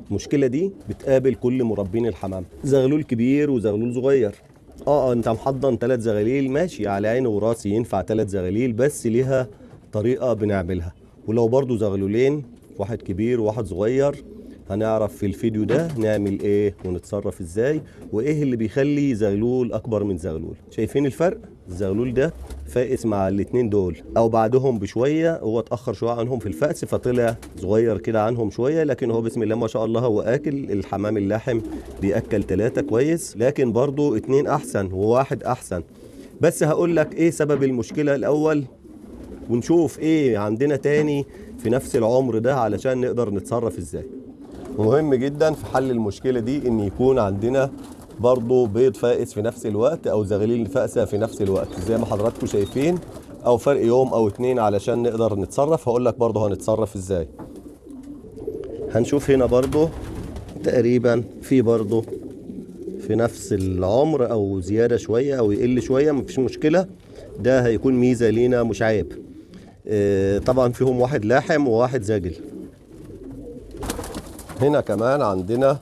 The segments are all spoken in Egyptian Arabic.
المشكله دي بتقابل كل مربين الحمام زغلول كبير وزغلول صغير اه انت محضن ثلاث زغاليل ماشي على عيني وراسي ينفع ثلاث زغاليل بس ليها طريقه بنعملها ولو برضو زغلولين واحد كبير وواحد صغير هنعرف في الفيديو ده نعمل ايه ونتصرف ازاي وايه اللي بيخلي زغلول اكبر من زغلول شايفين الفرق الزغلول ده فائس مع الاتنين دول او بعدهم بشويه هو اتاخر شويه عنهم في الفأس فطلع صغير كده عنهم شويه لكن هو بسم الله ما شاء الله هو اكل الحمام اللاحم بياكل ثلاثه كويس لكن برضو اتنين احسن وواحد احسن بس هقول لك ايه سبب المشكله الاول ونشوف ايه عندنا تاني في نفس العمر ده علشان نقدر نتصرف ازاي مهم جدا في حل المشكله دي ان يكون عندنا برضه بيض فائس في نفس الوقت او زغاليل فائسه في نفس الوقت زي ما حضراتكم شايفين او فرق يوم او اتنين علشان نقدر نتصرف هقول لك برضه هنتصرف ازاي هنشوف هنا برضه تقريبا في برضه في نفس العمر او زياده شويه او يقل شويه مفيش مشكله ده هيكون ميزه لينا مش عيب آه، طبعا فيهم واحد لاحم وواحد زاجل هنا كمان عندنا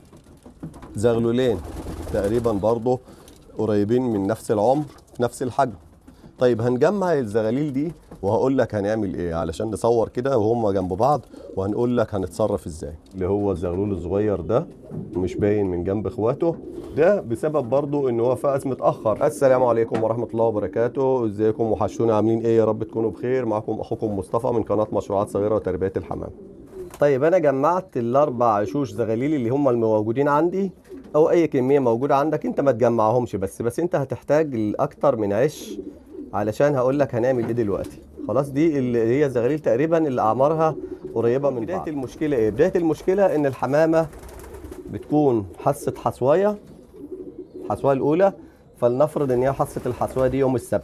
زغلولين تقريبا برضه قريبين من نفس العمر في نفس الحجم طيب هنجمع الزغاليل دي وهقول لك هنعمل ايه علشان نصور كده وهم جنب بعض وهنقول لك هنتصرف ازاي اللي هو الزغلول الصغير ده مش باين من جنب اخواته ده بسبب برضو ان هو فأس متاخر السلام عليكم ورحمه الله وبركاته ازيكم وحشونا عاملين ايه يا رب تكونوا بخير معكم اخوكم مصطفى من قناه مشروعات صغيره وتربيه الحمام طيب انا جمعت الاربع عشوش زغاليل اللي هم الموجودين عندي او اي كميه موجوده عندك انت ما تجمعهمش بس بس انت هتحتاج اكتر من عش علشان هقول لك هنعمل ايه دلوقتي خلاص دي اللي هي الزغاليل تقريبا اللي اعمارها قريبه من بدايه بعض. المشكله ايه بدايه المشكله ان الحمامه بتكون حصه حصوايه الحصوايه الاولى فلنفرض ان هي حصه الحصوايه دي يوم السبت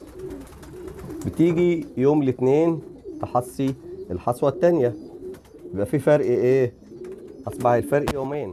بتيجي يوم الاثنين تحصي الحصوه الثانيه يبقى في فرق ايه اصبح الفرق يومين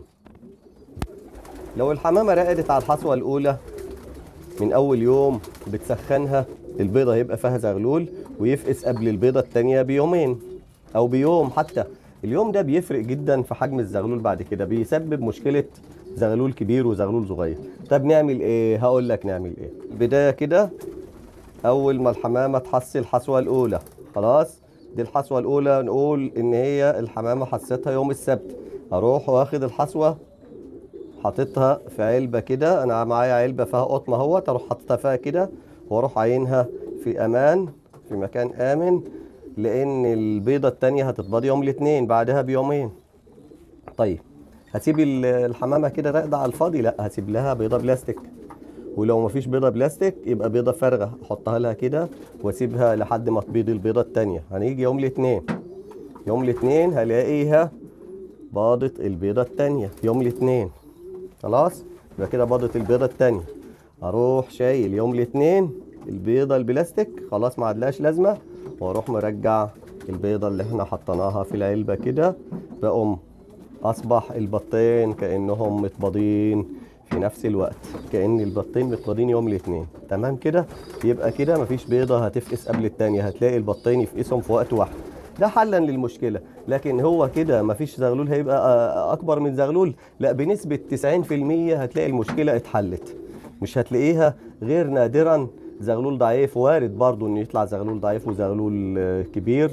لو الحمامه رقدت على الحصوه الاولى من اول يوم بتسخنها البيضه هيبقى فيها زغلول ويفقس قبل البيضه الثانيه بيومين او بيوم حتى اليوم ده بيفرق جدا في حجم الزغلول بعد كده بيسبب مشكله زغلول كبير وزغلول صغير طب نعمل ايه هقول لك نعمل ايه البدايه كده اول ما الحمامه تحصي الحصوه الاولى خلاص دي الحصوه الاولى نقول ان هي الحمامه حصتها يوم السبت اروح واخد الحصوه حاططها في علبه كده انا معايا علبه فيها قطن اهوت اروح حاططها فيها كده واروح عينها في امان في مكان امن لان البيضه الثانيه هتتبيض يوم الاثنين بعدها بيومين طيب هسيب الحمامه كده راقده على الفاضي لا هسيب لها بيضه بلاستيك ولو مفيش بيضه بلاستيك يبقى بيضه فارغه احطها لها كده واسيبها لحد ما تبيض البيضه الثانيه هنيجي يوم الاثنين يوم الاثنين هلاقيها باضت البيضه الثانيه يوم الاثنين خلاص يبقى كده باضت البيضه الثانيه اروح شايل يوم الاثنين البيضه البلاستيك خلاص ما عادلاش لازمه واروح مرجع البيضه اللي احنا حطيناها في العلبه كده بقوم اصبح البطين كانهم متباضين في نفس الوقت كان البطين متباضين يوم الاثنين تمام كده يبقى كده مفيش بيضه هتفقس قبل الثانيه هتلاقي البطين يفقسهم في وقت واحد ده حلا للمشكله لكن هو كده مفيش زغلول هيبقى اكبر من زغلول لا بنسبه 90% هتلاقي المشكله اتحلت مش هتلاقيها غير نادرا زغلول ضعيف وارد برضو ان يطلع زغلول ضعيف وزغلول كبير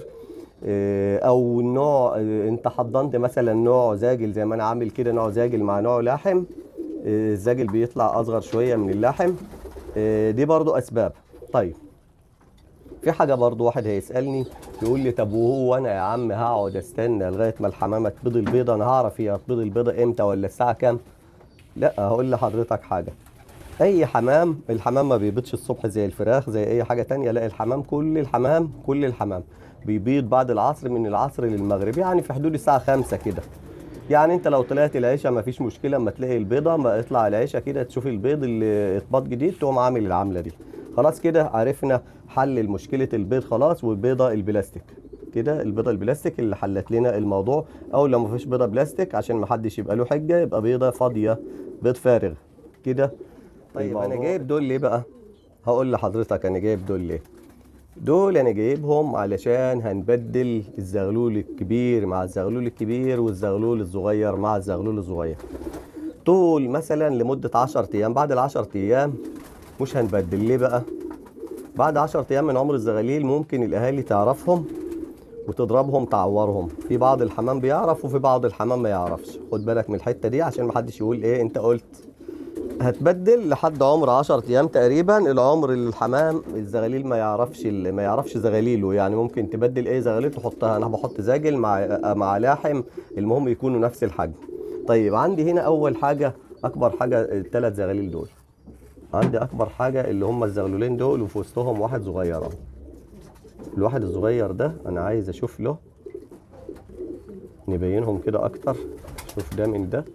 او نوع انت حضنت مثلا نوع زاجل زي ما انا عامل كده نوع زاجل مع نوع لاحم الزاجل بيطلع اصغر شويه من اللاحم دي برضو اسباب طيب في حاجه برضو واحد هيسالني يقول لي طب وهو انا يا عم هقعد استنى لغايه ما الحمامه تبيض البيضه انا هعرف هي هتبيض البيضه امتى ولا الساعه كام لا هقول لحضرتك حاجه اي حمام الحمام ما بيبيضش الصبح زي الفراخ زي اي حاجه تانية لا الحمام كل الحمام كل الحمام بيبيض بعد العصر من العصر للمغرب يعني في حدود الساعه 5 كده يعني انت لو طلعت العشاء ما فيش مشكله اما تلاقي البيضه ما اطلع العشاء كده تشوف البيض اللي اتباض جديد تقوم عامل العمله دي خلاص كده عرفنا حل مشكله البيض خلاص والبيضه البلاستيك كده البيضه البلاستيك اللي حلت لنا الموضوع او لو ما فيش بيضه بلاستيك عشان ما حدش يبقى له حجه يبقى بيضه فاضيه بيض فارغ كده طيب انا جايب دول ليه بقى هقول لحضرتك انا جايب دول ليه دول انا جايبهم علشان هنبدل الزغلول الكبير مع الزغلول الكبير والزغلول الصغير مع الزغلول الصغير طول مثلا لمدة 10 ايام بعد ال 10 ايام مش هنبدل ليه بقى بعد 10 ايام من عمر الزغاليل ممكن الاهالي تعرفهم وتضربهم تعورهم في بعض الحمام بيعرف وفي بعض الحمام ما يعرفش خد بالك من الحته دي عشان ما حدش يقول ايه انت قلت هتبدل لحد عمر 10 ايام تقريبا العمر الحمام الزغاليل ما يعرفش ال- ما يعرفش زغاليله يعني ممكن تبدل ايه زغاليل تحطها انا بحط زاجل مع مع لاحم المهم يكونوا نفس الحجم طيب عندي هنا اول حاجه اكبر حاجه الثلاث زغاليل دول عندي اكبر حاجه اللي هم الزغلولين دول وفي وسطهم واحد صغير اهو الواحد الصغير ده انا عايز اشوف له نبينهم كده اكتر شوف ده من ده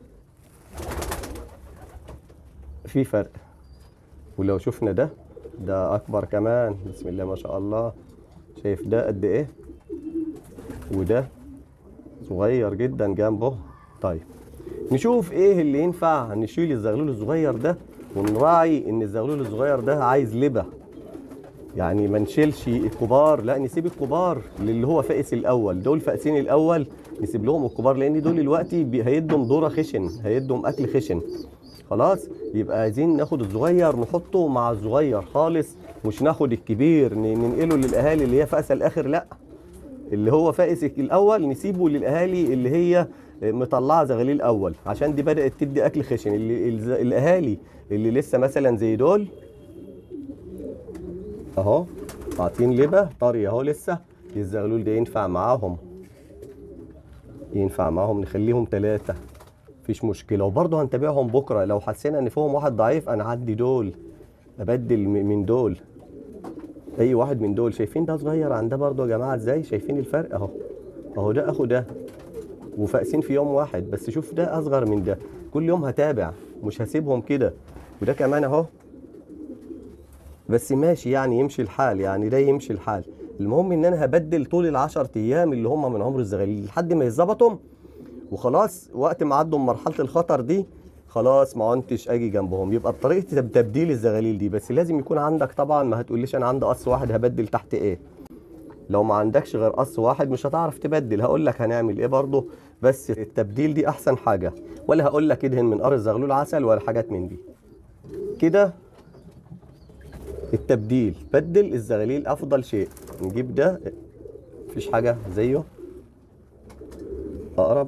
في فرق ولو شفنا ده ده اكبر كمان بسم الله ما شاء الله شايف ده قد ايه وده صغير جدا جنبه طيب نشوف ايه اللي ينفع نشيل الزغلول الصغير ده ونراعي ان الزغلول الصغير ده عايز لبه يعني ما نشيلش الكبار لا نسيب الكبار للي هو فائس الاول دول فائسين الاول نسيب لهم الكبار لان دول دلوقتي بي- هيدهم ذره خشن هيدهم اكل خشن خلاص يبقى عايزين ناخد الصغير نحطه مع الصغير خالص مش ناخد الكبير ن- ننقله للاهالي اللي هي فائسه الاخر لا اللي هو فائس الاول نسيبه للاهالي اللي هي مطلعه زغاليل اول عشان دي بدات تدي اكل خشن اللي الز- الاهالي اللي لسه مثلا زي دول اهو عاطين لبه طري اهو لسه الزغلول ده ينفع معاهم ينفع معاهم نخليهم ثلاثة مفيش مشكلة وبرضه هنتابعهم بكرة لو حسينا ان فيهم واحد ضعيف انا عدي دول ابدل م- من دول اي واحد من دول شايفين ده صغير عن ده برضه يا جماعة ازاي شايفين الفرق اهو اهو ده اخو ده وفاقسين في يوم واحد بس شوف ده اصغر من ده كل يوم هتابع مش هسيبهم كده وده كمان اهو بس ماشي يعني يمشي الحال يعني ده يمشي الحال المهم ان انا هبدل طول العشر ايام اللي هم من عمر الزغاليل لحد ما يتظبطوا وخلاص وقت ما عدوا مرحله الخطر دي خلاص ما عنتش اجي جنبهم يبقى طريقه تب- تبديل الزغاليل دي بس لازم يكون عندك طبعا ما هتقوليش انا عندي قص واحد هبدل تحت ايه لو ما عندكش غير قص واحد مش هتعرف تبدل هقول لك هنعمل ايه برضه بس التبديل دي احسن حاجه ولا هقول لك ادهن من قرص زغلول عسل ولا حاجات من دي كده التبديل بدل الزغاليل افضل شيء نجيب ده مفيش حاجه زيه اقرب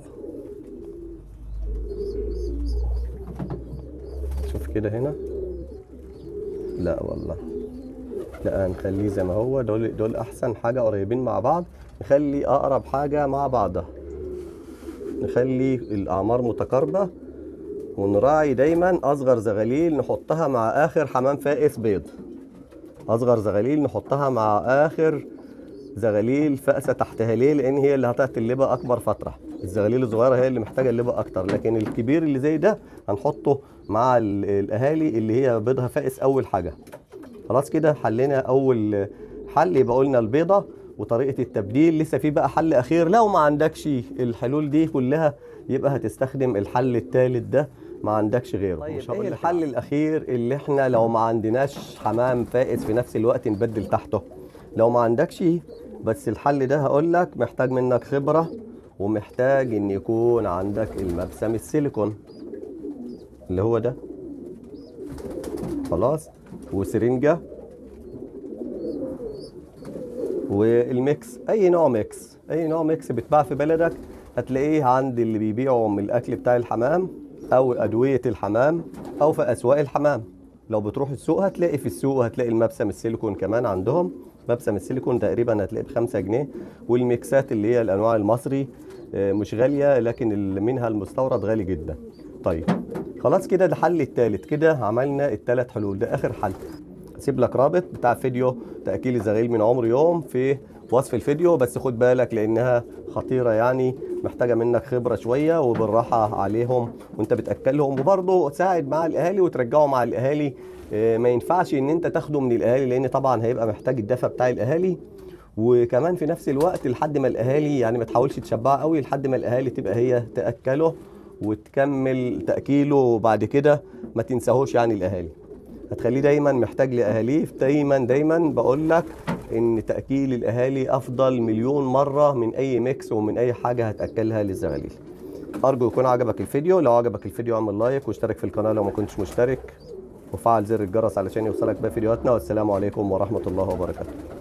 شوف كده هنا لا والله لا نخليه زي ما هو دول دول احسن حاجه قريبين مع بعض نخلي اقرب حاجه مع بعضها نخلي الاعمار متقاربه ونراعي دايما اصغر زغاليل نحطها مع اخر حمام فائس بيض اصغر زغاليل نحطها مع اخر زغاليل فأسة تحتها ليه؟ لأن هي اللي هتعطي اللبة أكبر فترة. الزغاليل الصغيرة هي اللي محتاجة اللبة أكتر، لكن الكبير اللي زي ده هنحطه مع ال- الأهالي اللي هي بيضها فائس أول حاجة. خلاص كده حلينا أول حل يبقى قلنا البيضة وطريقة التبديل لسه في بقى حل أخير لو ما عندكش الحلول دي كلها يبقى هتستخدم الحل الثالث ده ما عندكش غيره طيب مش إيه هقول الحل الاخير اللي احنا لو ما عندناش حمام فائز في نفس الوقت نبدل تحته لو ما عندكش بس الحل ده هقول لك محتاج منك خبره ومحتاج ان يكون عندك المبسم السيليكون اللي هو ده خلاص وسرنجه والميكس اي نوع ميكس اي نوع ميكس بيتباع في بلدك هتلاقيه عند اللي بيبيعوا من الاكل بتاع الحمام او ادويه الحمام او في اسواق الحمام لو بتروح السوق هتلاقي في السوق هتلاقي المبسم السيليكون كمان عندهم مبسم السيليكون تقريبا هتلاقيه بخمسة جنيه والميكسات اللي هي الانواع المصري آه، مش غاليه لكن اللي منها المستورد غالي جدا طيب خلاص كده ده الحل الثالث كده عملنا الثلاث حلول ده اخر حل اسيب لك رابط بتاع فيديو تاكيل الزغاليل من عمر يوم في وصف الفيديو بس خد بالك لانها خطيره يعني محتاجه منك خبره شويه وبالراحه عليهم وانت بتاكلهم وبرضه تساعد مع الاهالي وترجعه مع الاهالي آه، ما ينفعش ان انت تاخده من الاهالي لان طبعا هيبقى محتاج الدفع بتاع الاهالي وكمان في نفس الوقت لحد ما الاهالي يعني ما تحاولش تشبعه قوي لحد ما الاهالي تبقى هي تاكله وتكمل تاكيله وبعد كده ما تنساهوش يعني الاهالي هتخليه دايما محتاج لاهاليه دايما دايما بقول لك ان تاكيل الاهالي افضل مليون مره من اي ميكس ومن اي حاجه هتاكلها للزغاليل ارجو يكون عجبك الفيديو لو عجبك الفيديو اعمل لايك واشترك في القناه لو ما كنتش مشترك وفعل زر الجرس علشان يوصلك باقي فيديوهاتنا والسلام عليكم ورحمه الله وبركاته